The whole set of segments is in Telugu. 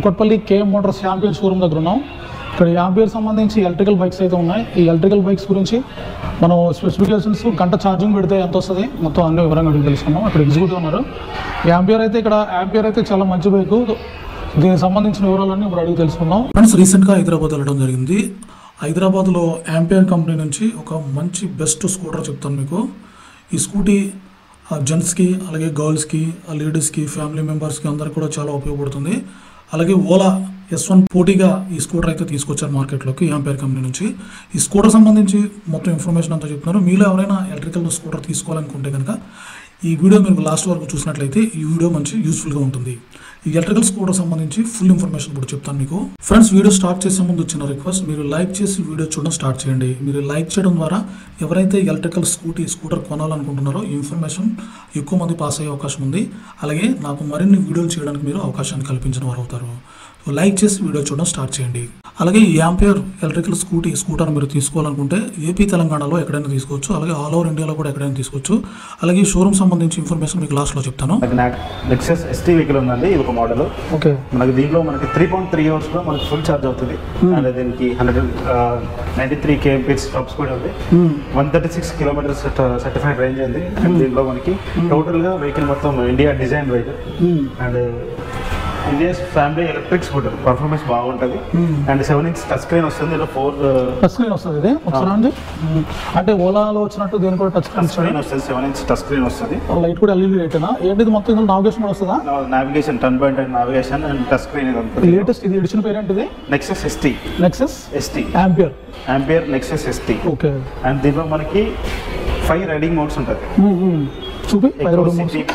Kukatpally KM motors Ampere showroom దగ్గర ఉన్నాం ఇక్కడ యాంపియర్ సంబంధించి ఎలక్ట్రికల్ బైక్స్ అయితే ఉన్నాయి ఈ ఎలక్ట్రికల్ బైక్స్ గురించి మనం స్పెసిఫికేషన్స్ గంట ఛార్జింగ్ పెడితే ఎంత వస్తుంది మొత్తం అన్ని వివరంగా అడిగి తెలుసుకున్నాం ఇక్కడ ఎగ్జిక్యూటివ్ ఉన్నారు యాంపియర్ అయితే ఇక్కడ యాంపియర్ అయితే చాలా మంచి బైక్ దీనికి సంబంధించిన వివరాలన్నీ ఇప్పుడు అడిగి తెలుసుకుందాం ఫ్రెండ్స్ రీసెంట్గా హైదరాబాద్ వెళ్ళడం జరిగింది హైదరాబాద్లో యాంపియర్ కంపెనీ నుంచి ఒక మంచి బెస్ట్ స్కూటర్ చెప్తాను మీకు ఈ స్కూటీ జెంట్స్కి అలాగే గర్ల్స్కి లేడీస్కి ఫ్యామిలీ మెంబర్స్కి అందరికి కూడా చాలా ఉపయోగపడుతుంది అలాగే ఓలా ఎస్ వన్ పోటీగా ఈ స్కూటర్ అయితే తీసుకొచ్చారు మార్కెట్లోకి యాంపేర్ కంపెనీ నుంచి ఈ స్కూటర్ సంబంధించి మొత్తం ఇన్ఫర్మేషన్ అంతా చెప్తున్నారు మీలో ఎవరైనా ఎలక్ట్రికల్ స్కూటర్ తీసుకోవాలనుకుంటే కనుక ఈ వీడియో మీరు లాస్ట్ వరకు చూసినట్లయితే ఈ వీడియో మంచి యూస్ఫుల్గా ఉంటుంది ఈ ఎలక్ట్రికల్ స్కూటర్ సంబంధించి ఫుల్ ఇన్ఫర్మేషన్ ఇప్పుడు చెప్తాను మీకు ఫ్రెండ్స్ వీడియో స్టార్ట్ చేసే ముందు వచ్చిన రిక్వెస్ట్ మీరు లైక్ చేసి వీడియో చూడడం స్టార్ట్ చేయండి మీరు లైక్ చేయడం ద్వారా ఎవరైతే ఎలక్ట్రికల్ స్కూటీ స్కూటర్ కొనాలనుకుంటున్నారో ఈ ఇన్ఫర్మేషన్ ఎక్కువ మంది పాస్ అయ్యే అవకాశం ఉంది అలాగే నాకు మరిన్ని వీడియోలు చేయడానికి మీరు అవకాశాన్ని కల్పించిన వారు అవుతారు సో లైక్ చేసి వీడియో చూడడం స్టార్ట్ చేయండి అలాగే ఈ యాంపియర్ ఎలక్ట్రికల్ స్కూటీ స్కూటర్ మీరు తీసుకోవాలనుకుంటే ఏపీ తెలంగాణలో ఎక్కడైనా తీసుకోవచ్చు అలాగే ఆల్ ఓవర్ ఇండియాలో కూడా ఎక్కడైనా తీసుకోవచ్చు అలాగే ఈ షోరూమ్ సంబంధించి ఇన్ఫర్మేషన్ మీకు లాస్ట్లో చెప్తాను మనకి నాకు నెక్సెస్ ఎస్టీ వెహికల్ ఉందండి ఇది ఒక మోడల్ ఓకే మనకి దీంట్లో మనకి త్రీ పాయింట్ త్రీ అవర్స్ లో మనకి ఫుల్ ఛార్జ్ అవుతుంది అండ్ దీనికి hundred ninety three KMPs top speed ఉంది one thirty six kilometres certified range ఉంది అండ్ దీంట్లో మనకి టోటల్ గా వెహికల్ మొత్తం India design vehicle and India's family electric scooter performance బాగుంటుంది and seven inch touch screen వస్తుంది ఇలా ఫోర్ టచ్ స్క్రీన్ వస్తుంది ఇది ఒకసారి అండి అంటే ఓలాలో వచ్చినట్టు దీని కూడా టచ్ టచ్ స్క్రీన్ స్క్రీన్ వస్తుంది సెవెన్ ఇంచ్ టచ్ స్క్రీన్ వస్తుంది లైట్ కూడా ఎల్ఈడి లైటేనా ఏంటి ఇది మొత్తం ఇందులో నావిగేషన్ కూడా వస్తుందా navigation turn by turn navigation and touch screen ఇది ఉంటుంది లేటెస్ట్ ఇది ఎడిషన్ పేరు ఏంటిది Nexus ST Nexus ST Ampere Ampere Nexus ST okay and దీంట్లో మనకి ఫైవ్ రైడింగ్ మోడ్స్ ఉంటుంది చూపి పై ఎక్కువ రోడ్డు మూసి. సిటీ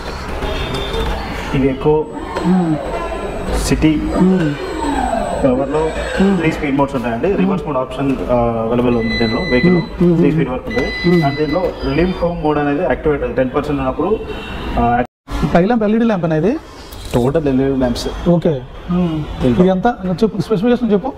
ఇది ఎక్కువ సిటీ పవర్లో త్రీ స్పీడ్ మోడ్స్ ఉంటాయండి రివర్స్ మోడ్ ఆప్షన్ అవైలబుల్ ఉంది దీంట్లో వెహికల్ త్రీ స్పీడ్ వరకు ఉంటుంది అండ్ దీంట్లో రిలీవ్ హోమ్ మోడ్ అనేది యాక్టివేట్ టెన్ పర్సెంట్ ఉన్నప్పుడు పై ల్యాంప్ ఎల్ఈడి ల్యాంప్ అనేది టోటల్ ఎల్ఈడి ల్యాంప్స్ ఓకే ఇది ఎంత చెప్పు స్పెసిఫికేషన్ చెప్పు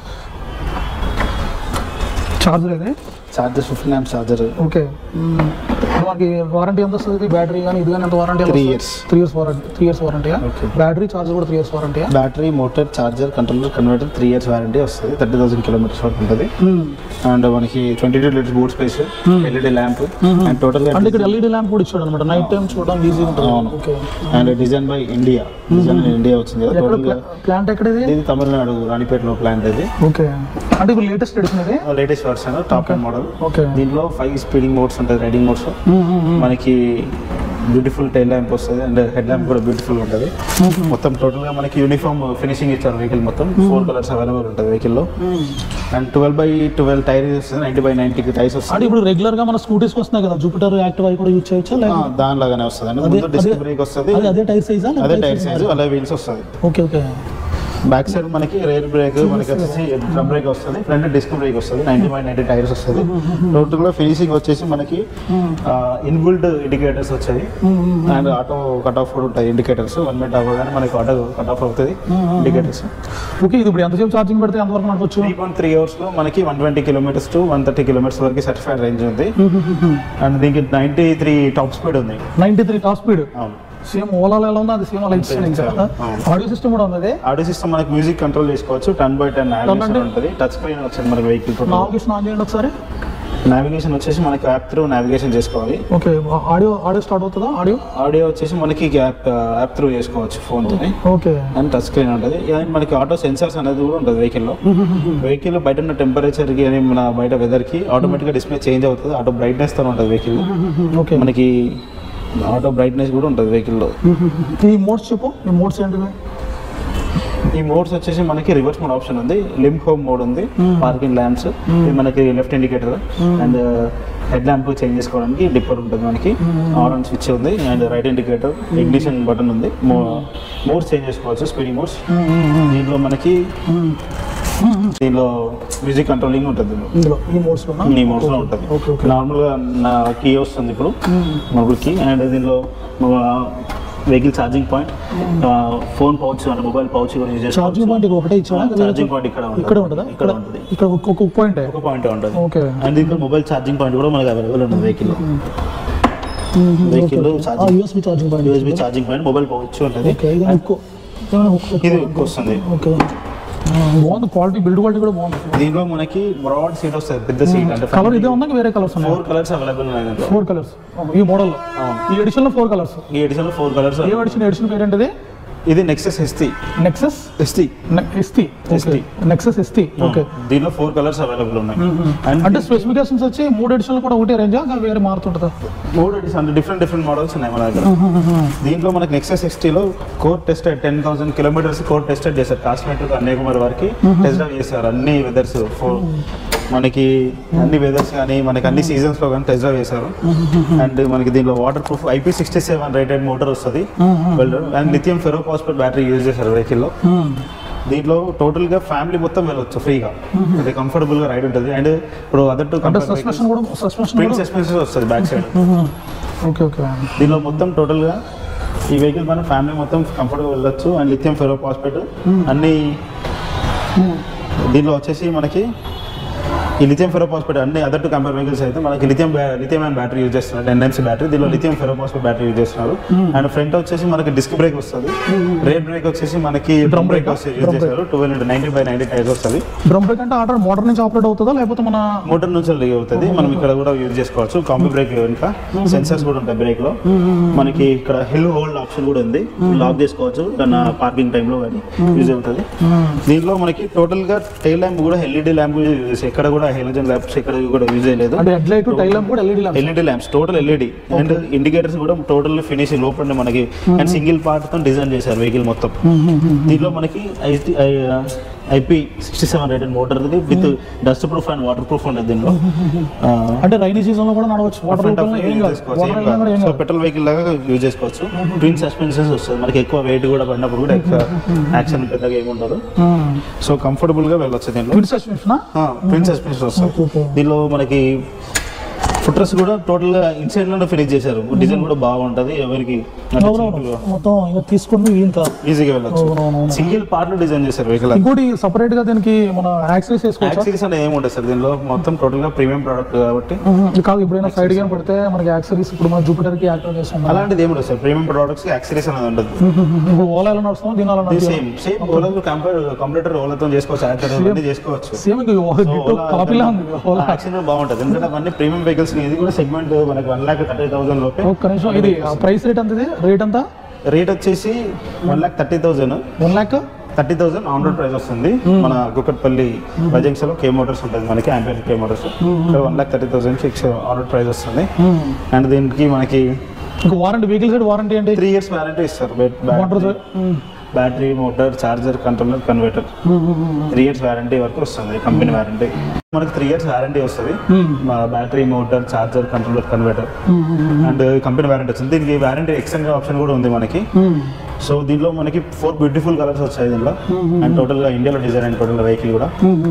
చార్జర్ ఇది charger fifteen lamp charger okay మనకి వారంటీ ఎంత వస్తుంది ఇది బ్యాటరీ కానీ ఇది కానీ ఎంత warranty Three years. Three years warranty three years వారంటీయా Okay. బ్యాటరీ చార్జర్ కూడా త్రీ ఇయర్స్ వారంటీయా battery motor charger controller converter three years warranty వస్తుంది థర్టీ థౌసండ్ కిలోమీటర్స్ వరకు ఉంటుంది అండ్ మనకి twenty two litres boot space LED lamp and total అంటే ఇక్కడ ఎల్ఈడి ల్యాంప్ కూడా ఇచ్చాడు అనమాట నైట్ టైం చూడడానికి ఈజీగా ఉంటుంది అవును. Okay and design by India design India వచ్చింది కదా ఎక్కడ టోటల్ గా ప్లాంట్ ఎక్కడ ఇది ఇది తమిళనాడు రాణిపేటలో ప్లాంట్ ఇది ఓకే అంటే ఇప్పుడు లేటెస్ట్ ఎడిషన్ ఇది latest version top and model okay దీంట్లో ఫైవ్ స్పీడింగ్ మోడ్స్ ఉంటుంది రైడింగ్ మోడ్స్ మనకి బ్యూటిఫుల్ టైల్ ల్యాంప్ వస్తుంది అండ్ హెడ్ ల్యాంప్ కూడా బ్యూటిఫుల్ ఉంటుంది మొత్తం టోటల్ గా మనకి యూనిఫామ్ ఫినిషింగ్ ఇచ్చారు వెహికల్ మొత్తం ఫోర్ కలర్స్ అవైలబుల్ ఉంటుంది వెహికల్ లో and twelve by twelve tyre వస్తుంది నైన్టీ బై నైన్టీ టైర్స్ అంటే వస్తుంది ఇప్పుడు రెగ్యులర్ గా మన స్కూటీస్ వస్తున్నాయి కదా జూపిటర్ యాక్టివ్ అవి కూడా యూజ్ చేయొచ్చా లేక దానిలాగానే వస్తుంది అండి అదే- ముందు డిస్క్ అదే- బ్రేక్ వస్తుంది అదే అదే టైర్ సైజా అదే టైర్ సైజ్ అలా వీల్స్ వస్తుంది ఓకే ఓకే బ్యాక్ సైడ్ మనకి రేర్ బ్రేక్ మనకి వచ్చేసి డ్రమ్ బ్రేక్ వస్తుంది ఫ్రంట్ డిస్క్ బ్రేక్ వస్తుంది నైన్టీ బై నైన్టీ టైర్స్ వస్తుంది టోటల్ గా ఫినిషింగ్ వచ్చేసి మనకి ఇన్బుల్డ్ ఇండికేటర్స్ వచ్చాయి అండ్ ఆటో కట్ ఆఫ్ కూడా ఉంటాయి ఇండికేటర్స్ వన్ మినిట్ అవ్వగానే మనకి ఆటో కట్ ఆఫ్ అవుతుంది ఇండికేటర్స్ ఓకే ఇది ఇప్పుడు ఎంతసేపు ఛార్జింగ్ పెడితే ఎంతవరకు నడవచ్చు త్రీ పాయింట్ త్రీ అవర్స్ లో మనకి one twenty kilometres to one thirty kilometres వరకు సర్టిఫైడ్ రేంజ్ ఉంది అండ్ దీనికి నైన్టీ త్రీ టాప్ స్పీడ్ ఉంది నైన్టీ త్రీ టాప్ స్పీడ్ అవును సేమ్ ఓలాలో ఎలా ఉందో అది సేమ్ అలా ఇస్తుంది అవును. ఆడియో సిస్టమ్ కూడా ఉంది అది ఆడియో సిస్టమ్ మనకి మ్యూజిక్ కంట్రోల్ చేసుకోవచ్చు టెన్ బై టెన్ అంటే? ఉంటుంది టచ్ స్క్రీన్ వచ్చింది మనకి వెహికల్ నావిగేషన్ ఆన్ చేయండి ఒకసారి నావిగేషన్ వచ్చేసి మనకి యాప్ త్రూ నావిగేషన్ చేసుకోవాలి ఓకే ఆడియో ఆడియో స్టార్ట్ అవుతుందా ఆడియో ఆడియో వచ్చేసి మనకి యాప్ యాప్ త్రూ చేసుకోవచ్చు ఫోన్ తోని ఓకే అండ్ టచ్ స్క్రీన్ ఉంటుంది అండ్ మనకి ఆటో సెన్సార్స్ అనేది కూడా ఉంటుంది వెహికల్ లో వెహికల్ బయట ఉన్న టెంపరేచర్ కి అని మన బయట వెదర్ కి ఆటోమేటిక్ గా డిస్ప్లే చేంజ్ అవుతుంది ఆటో బ్రైట్నెస్ తో ఉంటుంది వెహికల్ ఓకే మనకి ఆటో బ్రైట్నెస్ కూడా ఉంటుంది వెహికల్ లో ఈ మోడ్స్ చెప్పు ఈ మోడ్స్ ఏంటివి ఈ మోడ్స్ వచ్చేసి మనకి రివర్స్ మోడ్ ఆప్షన్ ఉంది లింక్ హోమ్ మోడ్ ఉంది పార్కింగ్ ల్యాంప్స్ ఇది మనకి left indicator and head lamp change చేసుకోవడానికి డిప్పర్ ఉంటుంది మనకి ఆన్ అండ్ స్విచ్ ఉంది and right indicator ignition button ఉంది మోడ్స్ చేంజ్ చేసుకోవచ్చు స్పీడింగ్ మోడ్స్ దీంట్లో మనకి దీనిలో మ్యూజిక్ కంట్రోలింగ్ ఉంటుంది దీనిలో. ఇందులో ఈ మోడ్స్ లో ఈ మోడ్స్ లో ఉంటుంది ఓకే ఓకే నార్మల్ గా నా కీ వస్తుంది ఇప్పుడు మొబైల్ కీ అండ్ దీనిలో vehicle charging point phone pouch అంటే మొబైల్ పౌచ్ కూడా యూజ్ ఛార్జింగ్ పాయింట్ ఒకటే ఇచ్చాడా ఛార్జింగ్ పాయింట్ ఇక్కడ ఉంటుంది ఇక్కడ ఉంటుందా ఇక్కడ ఉంటుంది ఇక్కడ ఒక్కొక్క పాయింట్ ఒక పాయింట్ ఉంటుంది ఓకే అండ్ దీంట్లో మొబైల్ ఛార్జింగ్ పాయింట్ కూడా మనకి అవైలబుల్ ఉంటుంది vehicle vehicle charging USB charging point USB charging point mobile pouch ఉంటుంది ఓకే ఇది ఇంకో ఇది ఎక్కువ వస్తుంది ఓకే బాగుంది క్వాలిటీ బిల్డ్ క్వాలిటీ కూడా బాగుంది దీనిలో మనకి బ్రాడ్ సీట్ వస్తుంది పెద్ద సీట్ అంటే కలర్ ఇదే ఉందా ఇంకా వేరే కలర్స్ ఉన్నాయి ఫోర్ కలర్స్ అవైలబుల్ ఉన్నాయి దీంట్లో. ఫోర్ కలర్స్ ఈ మోడల్లో అవును. ఈ ఎడిషన్ లో ఫోర్ కలర్స్ ఈ ఎడిషన్ లో ఫోర్ కలర్స్ ఏ ఎడిషన్ ఎడిషన్ పేరు ఏంటిది ఇది Nexus ST Nexus ST ST ST. Nexus ST okay దీనిలో ఫోర్ కలర్స్ అవైలబుల్ ఉన్నాయి అండ్ అంటే స్పెసిఫికేషన్స్ వచ్చి మూడు ఎడిషన్లు కూడా ఒకటే రేంజా వేరే మారుతుంటుందా మూడు ఎడిషన్ అంటే డిఫరెంట్ డిఫరెంట్ మోడల్స్ ఉన్నాయి మన దగ్గర దీంట్లో మనకి నెక్సెస్ ఎస్టీలో core tested ten thousand kilometres core tested చేశారు కాశ్మీర్ కన్యాకుమారి వరకు టెస్ట్ డ్రైవ్ చేశారు అన్ని వెదర్స్ ఫోర్ మనకి అన్ని వెదర్స్ కానీ మనకి అన్ని సీజన్స్ లో కానీ టెస్ట్ డ్రైవ్ చేశారు అండ్ మనకి దీనిలో waterproof IP sixty seven rated motor వస్తుంది వెల్డర్ and lithium ferrophosphate battery use చేశారు వెహికల్ లో దీంట్లో టోటల్ గా ఫ్యామిలీ మొత్తం వెళ్ళొచ్చు ఫ్రీగా అది కంఫర్టబుల్ గా రైడ్ ఉంటుంది అండ్ ఇప్పుడు అదర్ టు అంటే సస్పెన్షన్ కూడా సస్పెన్షన్ స్ప్రింగ్ కూడా సస్పెన్షన్ వస్తుంది బ్యాక్ సైడ్ ఓకే ఓకే దీనిలో మొత్తం టోటల్ గా ఈ వెహికల్ మన ఫ్యామిలీ మొత్తం కంఫర్ట్గా వెళ్ళొచ్చు అండ్ లిథియం ఫెరో పాస్పేట్ అన్ని దీనిలో వచ్చేసి మనకి ఈ లిథియం ఫెరో పాస్పేట్ అన్ని అదర్ టు కంపేర్ వెహికల్స్ అయితే మనకి lithium lithium and battery use చేస్తున్నారు టెన్ ఎంసీ బ్యాటరీ దీనిలో lithium ferro phosphate battery use చేస్తున్నారు అండ్ ఫ్రంట్ వచ్చేసి మనకి డిస్క్ బ్రేక్ వస్తుంది రేర్ బ్రేక్ వచ్చేసి మనకి డ్రమ్ బ్రేక్ brake ఆ? Use Drum brake. చేస్తారు twelve ninety by ninety tyres వస్తుంది డ్రమ్ బ్రేక్ అంటే ఆర్డర్ మోటార్ నుంచి ఆపరేట్ అవుతుందా లేకపోతే మన మోటార్ నుంచి లీవ్ అవుతుంది మనం ఇక్కడ కూడా యూజ్ చేసుకోవచ్చు కాంబీ బ్రేక్ ఇంకా సెన్సర్స్ కూడా ఉంటాయి బ్రేక్ లో మనకి ఇక్కడ హిల్ హోల్డ్ ఆప్షన్ కూడా ఉంది లాక్ చేసుకోవచ్చు దాని పార్కింగ్ టైంలో కానీ యూజ్ అవుతుంది దీంట్లో మనకి టోటల్ గా టైల్ ల్యాంప్ కూడా ఎల్ఈడి ల్యాంప్ యూజ్ చేసి ఎక్కడ కూడా హెలోజన్ ల్యాంప్స్ ఇక్కడ కూడా యూజ్ చేయలేదు అంటే హెడ్ లైట్ టైల్ ల్యాంప్ కూడా LED lamp LED lamps total LED and indicators కూడా టోటల్ ఫినిష్ లోపల మనకి అండ్ సింగిల్ పార్ట్ తో డిజైన్ చేశారు వెహికల్ మొత్తం దీంట్లో మనకి IP sixty seven rated motor with dustproof and waterproof ఉంటుంది దీనిలో ఆ, అంటే రైనీ సీజన్ లో కూడా నడవచ్చు వాటర్ ఫ్రంట్ ఆఫ్ ఏం యూజ్ కాదు చేసుకోవచ్చు వాటర్ ఏం వెళ్ళినా కూడా ఏం కాదు. సో కాదు పెట్రోల్ వెహికల్ లాగా యూజ్ చేసుకోవచ్చు ట్విన్ సస్పెన్షన్స్ వస్తుంది మనకి ఎక్కువ వెయిట్ కూడా పడినప్పుడు కూడా ఎక్కువ యాక్షన్ పెద్దగా ఏమి ఉండదు సో కంఫర్టబుల్ గా వెళ్ళొచ్చు దీనిలో ట్విన్ సస్పెన్షన్ ట్విన్ సస్పెన్షన్ వస్తుంది ఓకే దీనిలో మనకి ఫుట్రస్ కూడా టోటల్ గా ఇన్సైడ్ లోనే ఫినిష్ చేశారు డిజైన్ కూడా బాగుంటది ఎవరికి అవునవును మొత్తం ఇక తీసుకుని ఇంత ఈజీగా వెళ్ళొచ్చు అవునవును సింగిల్ పార్ట్ లో డిజైన్ చేశారు వెహికల్ ఇంకోటి సపరేట్ గా దీనికి మన యాక్సెస్ చేసుకోవచ్చా యాక్సరీస్ అనేది ఏమి ఉంటుంది సార్ దీనిలో మొత్తం టోటల్ గా ప్రీమియం ప్రోడక్ట్ కాబట్టి మ్మ్. కాదు ఎప్పుడైనా సైడ్ గా పడితే మనకి యాక్సరీస్ ఇప్పుడు మన జూపిటర్ కి యాక్టివ్ చేస్తున్నాం అలాంటిది ఏమి ఉండదు సార్ ప్రీమియం ప్రోడక్ట్స్ యాక్సరీస్ అనేది ఉండదు ఇప్పుడు ఓలా ఎలా నడుస్తుందో దీని అలా ఇది నడుస్తుంది సేమ్ సేమ్ ఓలాతో కంపేర్ కంప్యూటర్ ఓలాతో చేసుకోవచ్చు యాక్టర్ అన్ని చేసుకోవచ్చు సేమ్ కాపీలా ఉంది ఓలా యాక్షన్ బాగుంటుంది ఎందుకంటే అవన్నీ ప్రీమియం వెహికల్స్ ఇది కూడా సెగ్మెంట్ మనకి వన్ లాక్ థర్టీ థౌసండ్ లోపే ఒక్క నిమిషం ఇది ప్రైస్ రేట్ ఎంత ఇది రేట్ ఎంత రేట్ వచ్చేసి one lakh thirty thousand one lakh thirty thousand on road price వస్తుంది మన కుక్కట్పల్లి బజంక్స్ లో కే మోటార్స్ ఉంటుంది మనకి ఆంపియర్ కే మోటార్స్ ఇక్కడ one lakh thirty thousand fix on road price వస్తుంది అండ్ దీనికి మనకి ఇంకా వారంటీ వెహికల్ సైడ్ వారంటీ ఏంటి త్రీ ఇయర్స్ వ్యారంటీ ఇస్తారు motor side battery motor charger controller converter three years warranty వరకు వస్తుంది కంపెనీ వ్యారంటీ మనకి త్రీ ఇయర్స్ వ్యారంటీ వస్తుంది మా battery motor charger controller converter and company warranty వచ్చింది దీనికి వ్యారంటీ ఎక్స్టెండ్ ఆప్షన్ కూడా ఉంది మనకి సో దీనిలో మనకి ఫోర్ బ్యూటిఫుల్ కలర్స్ వచ్చాయి దీనిలో అండ్ టోటల్ గా ఇండియాలో డిజైన్ అయిన టోటల్ వెహికల్ కూడా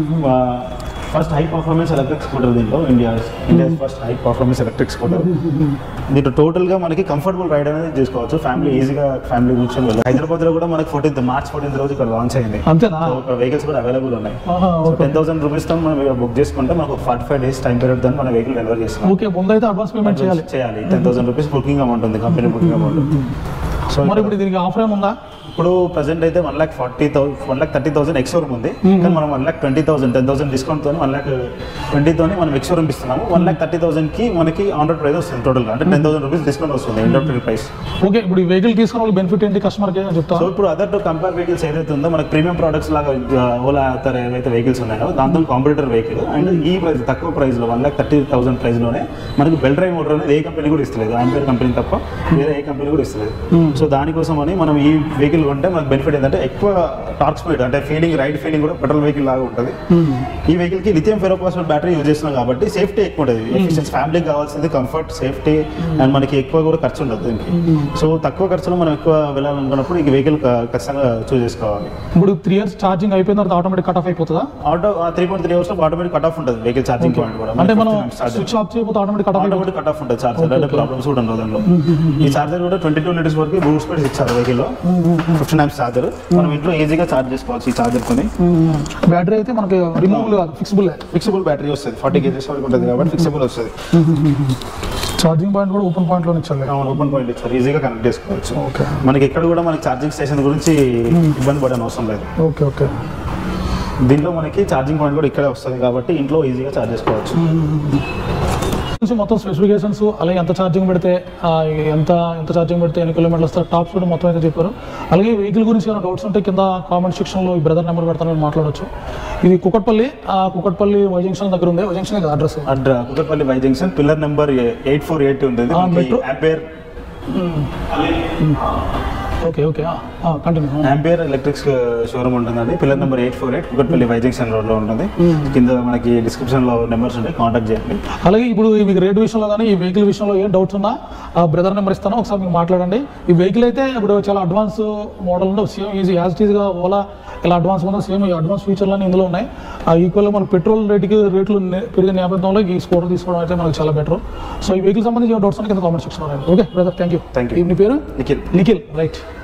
first high performance electric scooter దీంట్లో India India first high performance electric scooter దీంట్లో టోటల్ గా మనకి కంఫర్టబుల్ రైడ్ అనేది చేసుకోవచ్చు ఫ్యామిలీ ఈజీగా ఫ్యామిలీ కూర్చొని వెళ్ళాలి హైదరాబాద్ లో కూడా మనకి ఫోర్టీన్త్ మార్చ్ ఫోర్టీన్త్ రోజు ఇక్కడ లాంచ్ అయింది అంతేనా సో ఇక్కడ వెహికల్స్ కూడా అవైలబుల్ ఉన్నాయి ఆహా, ఓకే. టెన్ థౌసండ్ రూపీస్ తో మనం ఇక్కడ బుక్ చేసుకుంటే మనకు forty five days time period దాన్ని మన వెహికల్ డెలివర్ చేస్తున్నాం ఓకే ముందైతే అడ్వాన్స్ పేమెంట్ చేయాలి చేయాలి ten thousand rupees booking amount ఉంది కంపెనీ బుకింగ్ అమౌంట్ సో మరి ఇప్పుడు దీనికి ఆఫర్ ఏముందా ఇప్పుడు ప్రజెంట్ అయితే one lakh forty thousand one lakh thirty thousand ex showroom ఉంది కానీ మనం one lakh twenty thousand ten thousand discount తో వన్ లాక్ ట్వంటీ తోని మనం ఎక్స్షోరూమ్ ఇస్తున్నాము వన్ లాక్ థర్టీ థౌసండ్ కి మనకి ఆన్ ప్రైస్ వస్తుంది టోటల్ అంటే టెన్ థౌసండ్ రూపీస్ డిస్కౌంట్ వస్తుంది ఇండక్టరీ ప్రైస్ ఓకే ఇప్పుడు ఈ వెహికల్ తీసుకున్న వాళ్ళు బెనిఫిట్ ఏంటి కస్టమర్ కి అని చెప్తా సో ఇప్పుడు అదర్ టు కంపేర్ వెహికల్స్ ఏదైతే ఉందో మనకి ప్రీమియం ప్రొడక్ట్స్ లాగా ఓలా అతర్ ఏవైతే వెహికల్స్ ఉన్నాయో దాంతో కాంపిటేటర్ వెహికల్ అండ్ ఈ ప్రైస్ తక్కువ ప్రైస్ లో one lakh thirty thousand price లోనే మనకి బెల్ డ్రైవ్ మోటార్ అనేది ఏ కంపెనీ కూడా ఇస్తలేదు ఆంపియర్ కంపెనీ తప్ప వేరే ఏ కంపెనీ కూడా ఇస్తలేదు సో దానికోసం అని మనం ఈ వెహికల్ కొంటే మనకు బెనిఫిట్ ఏంటంటే ఎక్కువ టార్క్ స్పీడ్ అంటే ఫీలింగ్ రైడ్ ఫీలింగ్ కూడా పెట్రోల్ వెహికల్ లాగా ఉంటుంది ఈ వెహికల్ కి లిథియం ఫెరోపాస్ఫేట్ బ్యాటరీ యూజ్ చేస్తున్నాం కాబట్టి సేఫ్టీ ఎక్కువ ఉంటుంది ఎఫిషియన్స్ ఫ్యామిలీకి కావాల్సింది కంఫర్ట్ సేఫ్టీ అండ్ మనకి ఎక్కువ కూడా ఖర్చు ఉండదు దీనికి సో తక్కువ ఖర్చులో మనం ఎక్కువ వెళ్ళాలనుకున్నప్పుడు ఈ వెహికల్ ఖచ్చితంగా చూస్ చేసుకోవాలి ఇప్పుడు త్రీ ఇయర్స్ ఛార్జింగ్ అయిపోయిన తర్వాత ఆటోమేటిక్ కట్ ఆఫ్ అయిపోతుందా auto three point three hours లో ఆటోమేటిక్ కట్ ఆఫ్ ఉంటుంది వెహికల్ ఛార్జింగ్ పాయింట్ కూడా అంటే మనం స్విచ్ ఆఫ్ చేయకపోతే ఆటోమేటిక్ కట్ ఆఫ్ అయిపోతుంది ఆటోమేటిక్ కట్ ఆఫ్ ఉంటుంది చార్జర్ అంటే ప్రాబ్లమ్స్ కూడా ఉండదు దాంట్లో ఈ చార్జర్ కూడా ట్వంటీ టూ లీటర్స్ వరకు బూట్ స్పీడ్స్ ఇచ్చారు వెహికల్ లో ఫిఫ్టీన్ ఆమ్స్ చార్జర్ మనం ఇంట్లో ఈజీగా చార్జ్ చేసుకోవచ్చు ఈ చార్జర్ కొని బ్యాటరీ అయితే మనకి రిమూవబుల్ కాదు ఫిక్సిబుల్ ఫిక్సిబుల్ బ్యాటరీ వస్తుంది ఫార్టీ కేజెస్ వరకు ఉంటుంది కాబట్టి ఫిక్సిబుల్ వస్తుంది సో ఛార్జింగ్ పాయింట్ కూడా ఓపెన్ పాయింట్లో ఇచ్చారు ఓపెన్ పాయింట్ ఇచ్చారు ఈజీగా కనెక్ట్ చేసుకోవచ్చు ఓకే మనకి ఎక్కడ కూడా మనకి ఛార్జింగ్ స్టేషన్ గురించి ఇబ్బంది పడని అవసరం లేదు ఓకే ఓకే దీంట్లో మనకి ఛార్జింగ్ పాయింట్ కూడా ఇక్కడే వస్తుంది కాబట్టి ఇంట్లో ఈజీగా ఛార్జ్ చేసుకోవచ్చు నుంచి మొత్తం స్పెసిఫికేషన్స్ అలాగే ఎంత ఛార్జింగ్ పెడితే ఆ, ఎంత ఎంత ఛార్జింగ్ పెడితే ఎన్ని కిలోమీటర్లు వస్తారు టాప్స్ కూడా మొత్తం అయితే చెప్పారు అలాగే వెహికల్ గురించి ఏమైనా డౌట్స్ ఉంటే కింద కామెంట్ సెక్షన్లో ఈ బ్రదర్ నెంబర్ పెడతానని మాట్లాడొచ్చు ఇది కుకట్పల్లి ఆ కుకట్పల్లి వై జంక్షన్ దగ్గర ఉంది వై జంక్షన్ అడ్రస్ అడ్ర Kukatpally Y junction pillar number eight four eight ఉంటుంది ఆ, metro- Ampere okay okay continue Ampere electrics showroom ఉంటుందండి pillar number eight four eight Kukatpally Y junction road లో ఉంటుంది కింద మనకి డిస్క్రిప్షన్ లో నెంబర్స్ ఉంటాయి కాంటాక్ట్ చేయండి అలాగే ఇప్పుడు మీకు రేట్ విషయంలో కానీ ఈ వెహికల్ విషయంలో ఏం డౌట్స్ ఉన్నా ఆ బ్రదర్ నెంబర్ ఇస్తాను ఒకసారి మీకు మాట్లాడండి ఈ వెహికల్ అయితే ఇప్పుడు చాలా అడ్వాన్స్ మోడల్ ఉండవు సేమ్ ఈజీ యాజ్ ఈజ్గా ఓలా ఇలా అడ్వాన్స్ ఉందో సేమ్ ఈ అడ్వాన్స్ ఫీచర్లు ఇందులో ఉన్నాయి ఆ ఈక్వల్గా మన పెట్రోల్ రేటుకి రేట్లు నే- పెరిగిన నేపథ్యంలో ఈ స్కూటర్ తీసుకోవడం అయితే మనకు చాలా బెటర్ సో ఈ వెహికల్ సంబంధించిన డౌట్స్ కింద comment section okay brother thank you Thank you. మీ పేరు నిఖిల్ నిఖిల్ రైట్